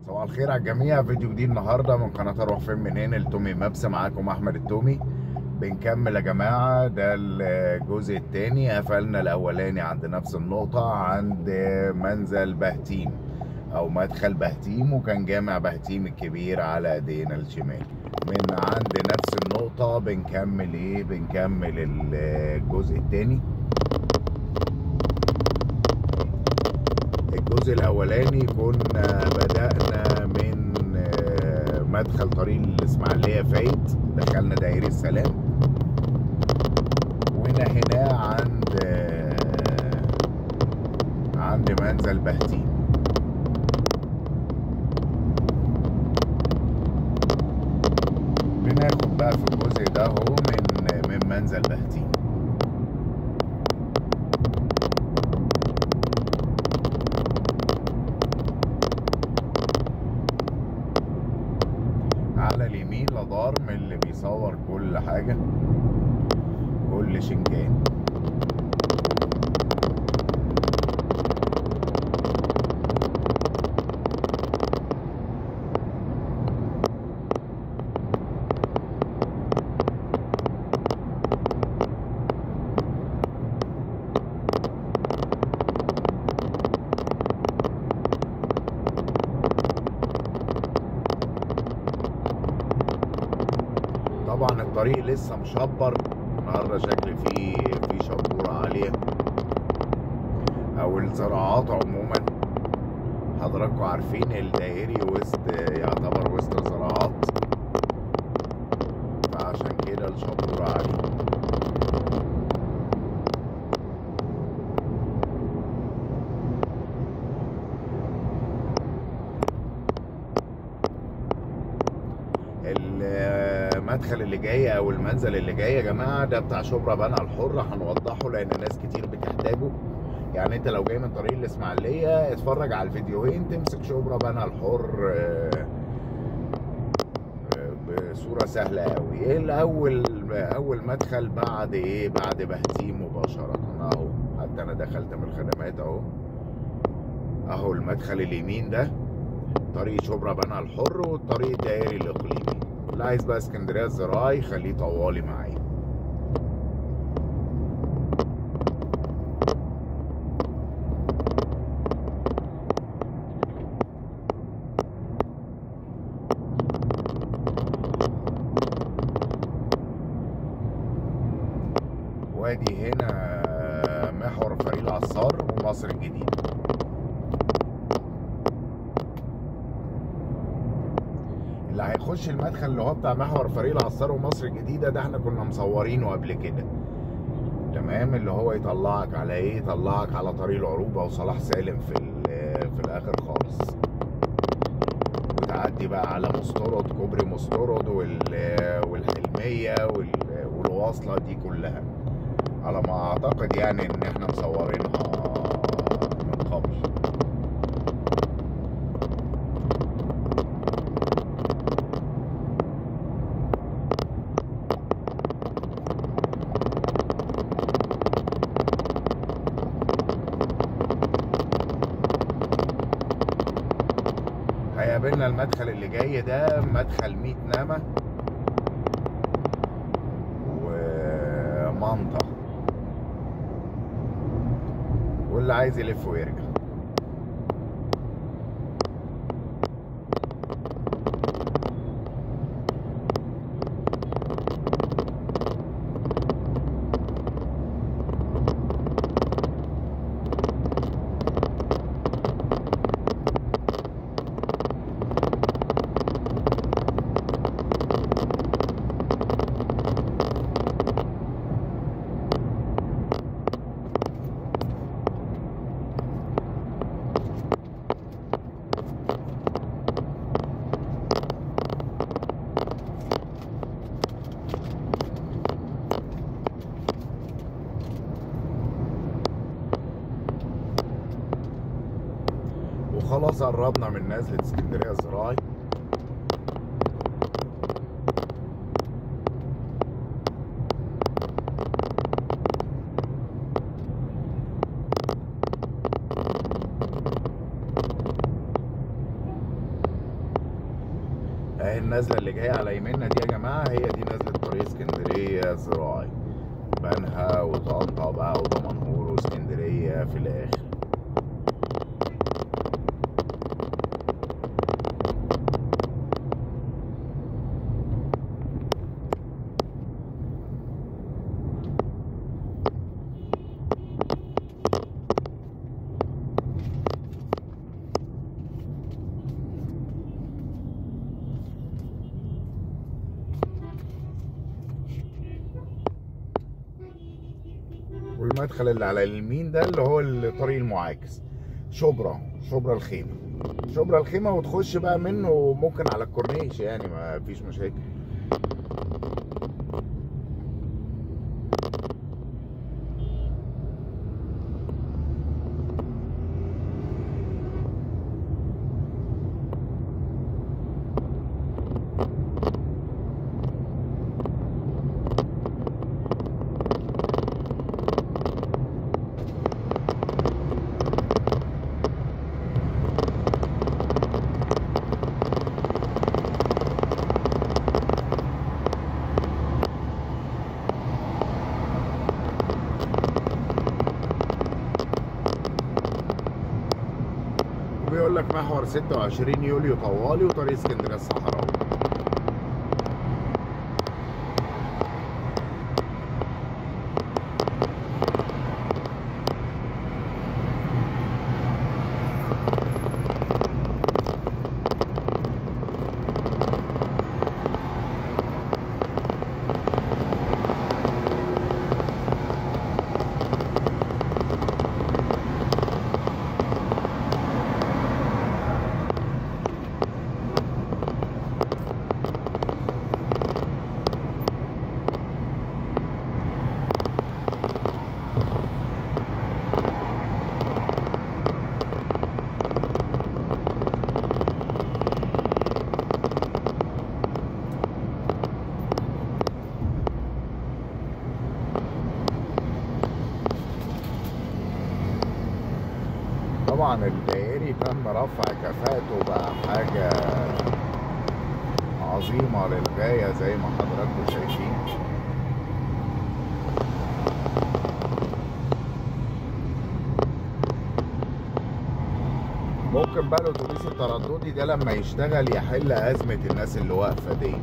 صباح الخير على الجميع فيديو جديد النهارده من قناه اروح فين منين التومي مابس معاكم احمد التومي بنكمل يا جماعه ده الجزء الثاني قفلنا الاولاني عند نفس النقطه عند منزل بهتيم او مدخل بهتيم وكان جامع بهتيم الكبير على ايدينا الشمال من عند نفس النقطه بنكمل ايه بنكمل الجزء الثاني الجزء الاولاني كنا بدانا من مدخل طريق الاسماعيليه فايت دخلنا دائري السلام ونهيناه عند عند منزل بهتيم بناخد بقى في الجزء ده اهو من من منزل بهتيم على اليمين لدار من اللي بيصور كل حاجة كل شنجان طبعا الطريق لسه مشبر النهارده شكل فيه في شبوره عاليه او الزراعات عموما حضراتكم عارفين الدائري وسط يعتبر وسط زراعات فعشان كده الشبوره عاليه المدخل اللي جاي او المنزل اللي جاي يا جماعه ده بتاع شبرا بنها الحر هنوضحه لان ناس كتير بتحتاجه يعني انت لو جاي من طريق الاسماعيليه اتفرج على الفيديوهين تمسك شبرا بنها الحر بصوره سهله قوي ايه الاول اول مدخل بعد ايه بعد بهتيم مباشره اهو حتى انا دخلت من الخدمات اهو اهو المدخل اليمين ده طريق شبرا بنها الحر والطريق الدائري الاقليمي اللي عايز بقى اسكندريه الزراعي خليه طوالي معايا وادي هنا محور فريق العصار ومصر الجديده اللي هيخش المدخل اللي هو بتاع محور فريق العصار ومصر الجديده ده احنا كنا مصورينه قبل كده تمام اللي هو يطلعك على ايه يطلعك على طريق العروبه وصلاح سالم في في الاخر خالص وتعدي بقى على مسترد كوبري مسترد والحلميه والواصله دي كلها على ما اعتقد يعني ان احنا مصورينها من قبل هيقابلنا المدخل اللي جاي ده مدخل 100 نامة ومنطة واللي عايز يلف ويرجع وخلاص قربنا من نزلة اسكندرية الزراعي اهي النزله اللي جايه على يميننا دي يا جماعه هي دي نزله طريق اسكندريه زراعي بنها وطنطا بقى ودمنهور واسكندريه في الاخر والمدخل اللي على اليمين ده اللي هو الطريق المعاكس شبرا شبرا الخيمه شبرا الخيمه وتخش بقى منه ممكن على الكورنيش يعني ما فيش مشاكل وبيقول لك محور 26 يوليو طوالي وطريق اسكندريه الصحراوي طبعا الدائري تم رفع كفاءته بقى حاجة عظيمة للغاية زي ما حضراتكم شايفين ممكن بقى الاتوبيس الترددي ده لما يشتغل يحل ازمة الناس اللي واقفة دي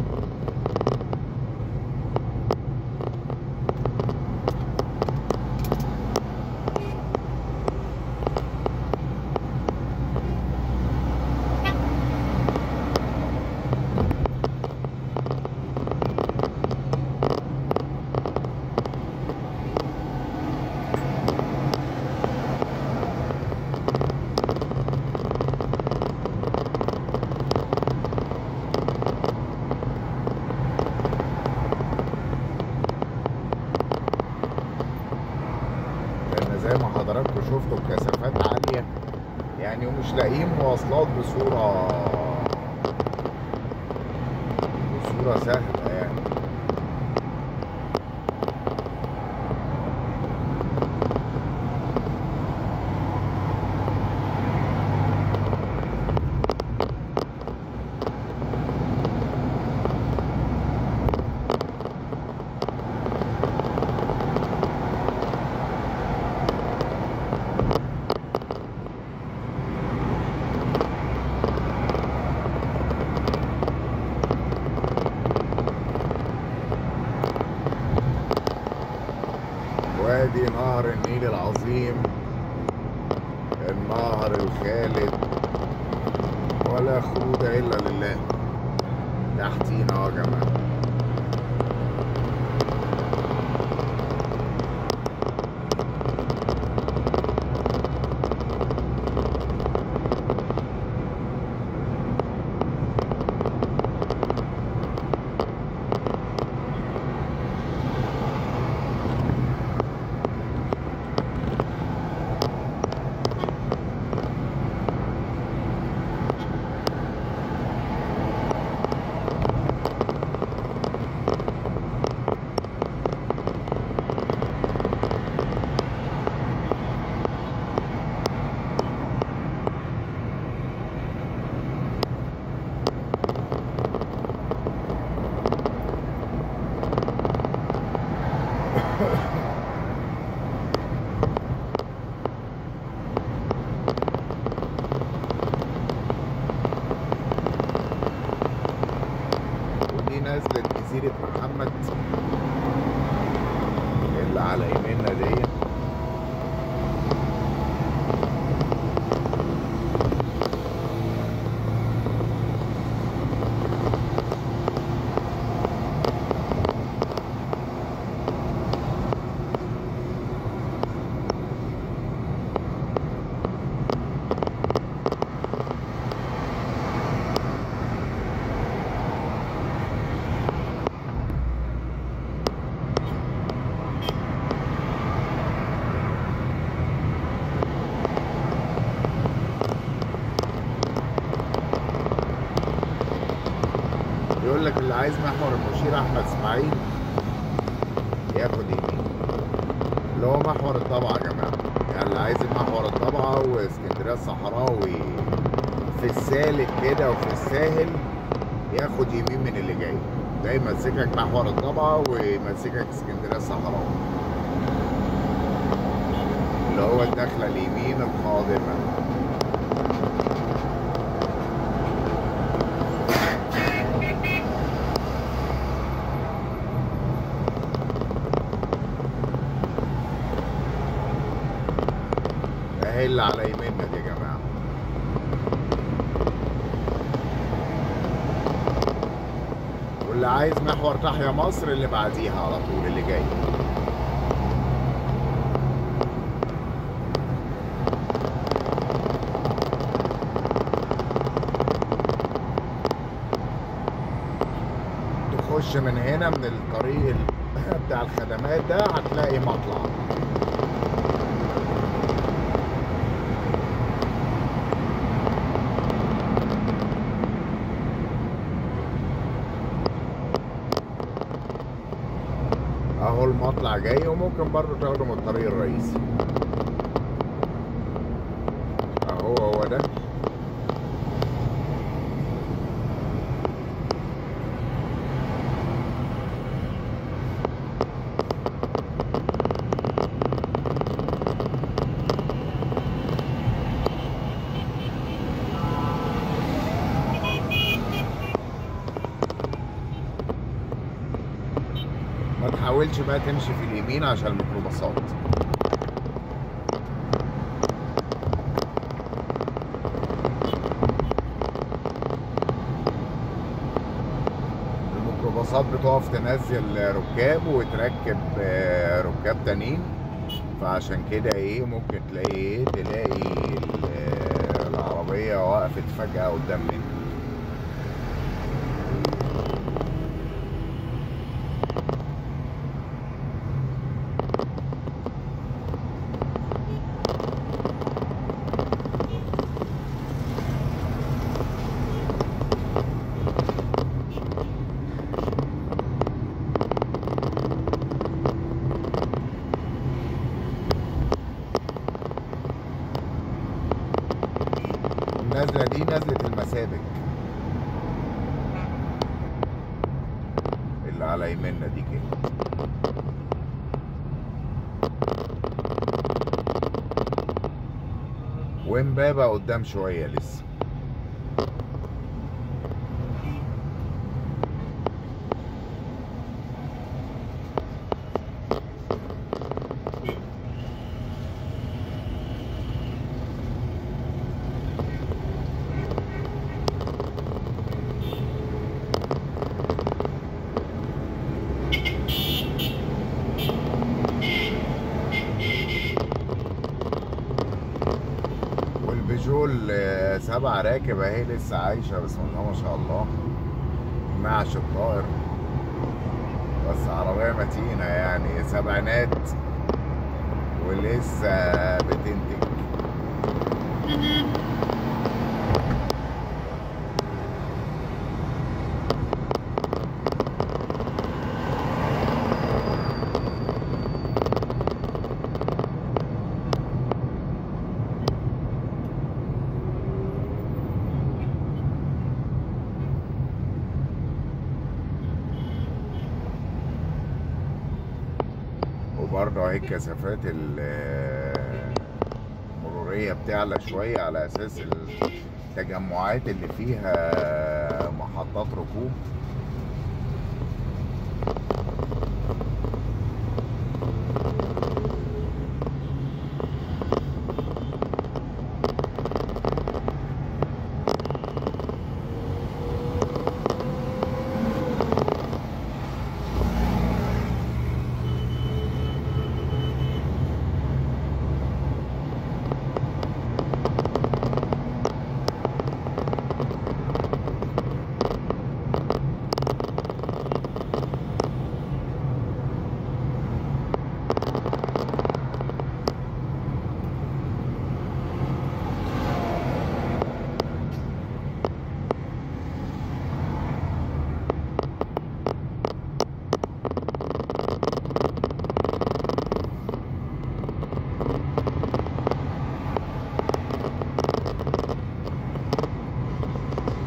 لان زي ما حضراتكم شفتوا الكثافات عاليه يعني ومش لاقيين مواصلات بصوره بصوره سهله يعني وادي نهر النيل العظيم النهر الخالد ولا خروج الا لله تحتينا اهو يا جماعه نزلة جزيرة محمد اللي على يميننا ديت يقول لك اللي عايز محور المشير احمد اسماعيل ياخد يمين اللي هو محور الضبعه يا جماعه يعني اللي عايز محور الضبعه واسكندريه الصحراوي في السالك كده وفي الساهل ياخد يمين من اللي جاي ده يمسكك محور الضبعه ويمسكك اسكندريه الصحراوي اللي هو الدخله اليمين القادمه اهي اللي على يميننا دي يا جماعه واللي عايز محور تحيا مصر اللي بعديها على طول اللي جاي تخش من هنا من الطريق ال- بتاع الخدمات ده هتلاقي مطلع اهو المطلع جاي وممكن برضه تاخده من الطريق الرئيسي اهو هو ده ما تحاولش بقى تمشي في اليمين عشان الميكروباصات الميكروباصات بتقف تنزل ركاب وتركب آه، ركاب تانيين فعشان كده ايه ممكن تلاقي ايه تلاقي ال- آه، العربية وقفت فجأة قدام منك النزلة دي نزلة المسابك اللي على يميننا دي كده وامبابة قدام شوية لسه والبيجو السبعة راكب اهي لسه عايشة بسم الله ما شاء الله معش الطائر بس عربية متينة يعني سبعينات ولسه بتنتج وبرضه اهي الكثافات ال- المرورية بتعلى شوية على أساس التجمعات اللي فيها محطات ركوب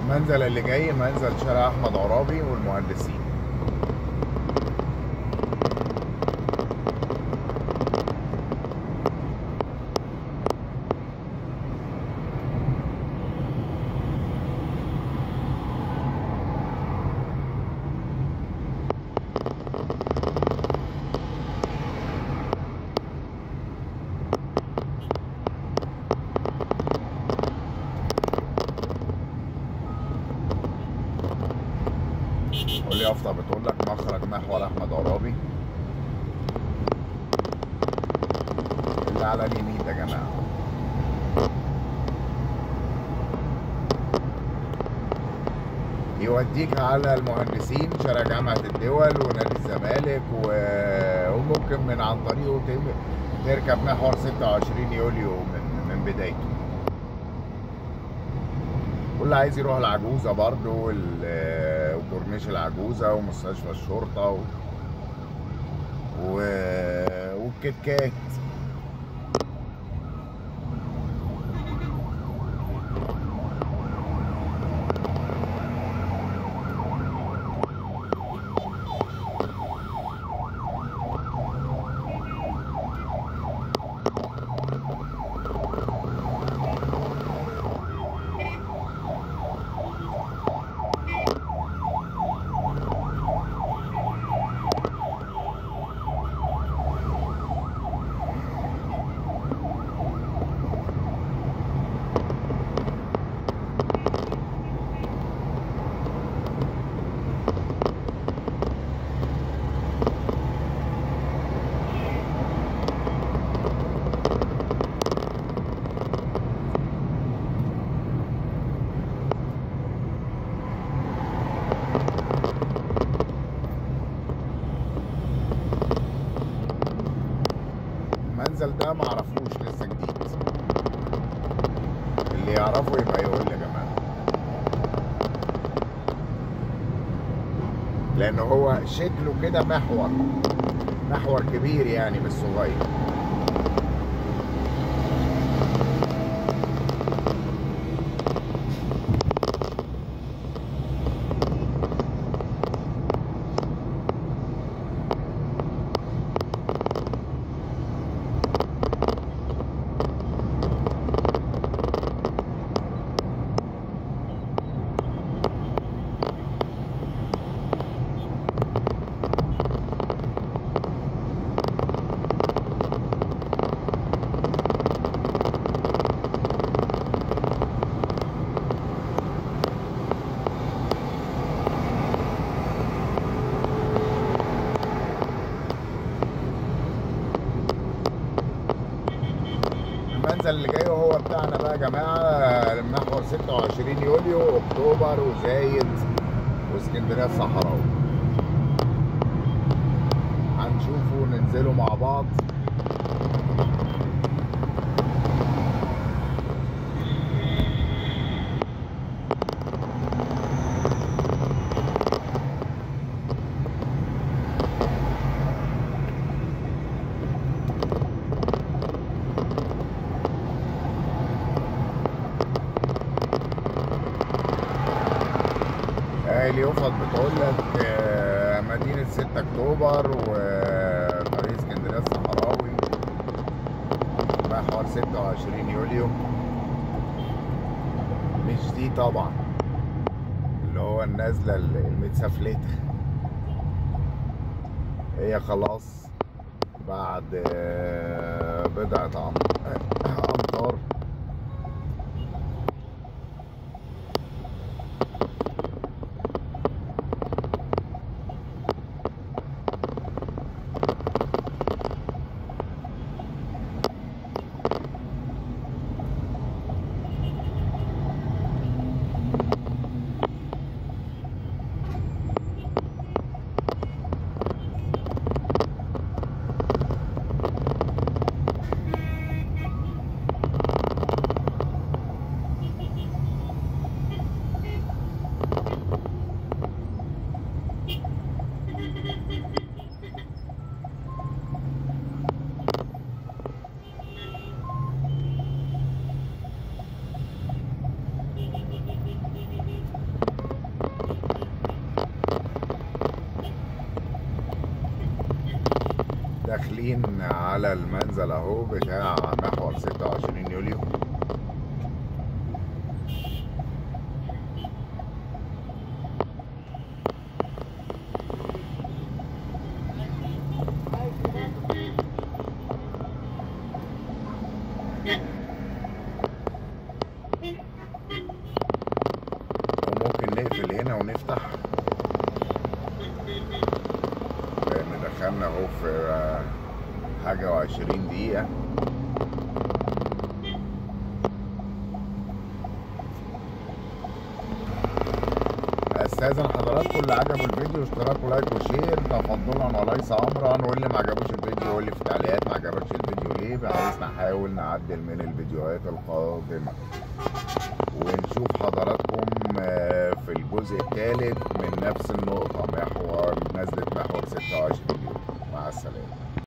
المنزل اللي جاي منزل شارع احمد عرابي والمهندسين واللي يافطة بتقول لك مخرج محور احمد عرابي اللي على اليمين ده يا جماعه يوديك على المهندسين شارع جامعة الدول ونادي الزمالك و- وممكن من عن طريقه تم- تركب محور 26 يوليو من من بدايته واللي عايز يروح العجوزة برضو وال- وكورنيش العجوزة ومستشفى الشرطة و... و... والكيت كات المنزل ده معرفوش لسه جديد اللي يعرفه يبقى يقول لي يا جماعة لأن هو شكله كده محور محور كبير يعني مش صغير المنزل اللي جاي هو بتاعنا بقى يا جماعة محور 26 يوليو أكتوبر وزايد واسكندرية الصحراوي هنشوفه ننزله مع بعض آه، اليوفط بتقول لك آه، مدينة 6 أكتوبر وطريق اسكندرية الصحراوي محور 26 يوليو مش دي طبعا اللي هو النازلة المتسفلتة هي خلاص بعد آه، بضعة أم- أمتار داخلين على المنزل اهو بتاع محور 26 يوليو وممكن نقفل هنا ونفتح لان دخلنا اهو في آه، حاجة وعشرين دقيقة استاذن حضراتكم اللي عجبه الفيديو اشتراك ولايك وشير تفضلا وليس امرا واللي ما عجبوش الفيديو يقول لي في التعليقات ما عجبكش الفيديو ليه بحيث نحاول نعدل من الفيديوهات القادمه ونشوف حضراتكم آه، في الجزء الثالث من نفس النقطه محور نزله محور 26 يوليو مع السلامه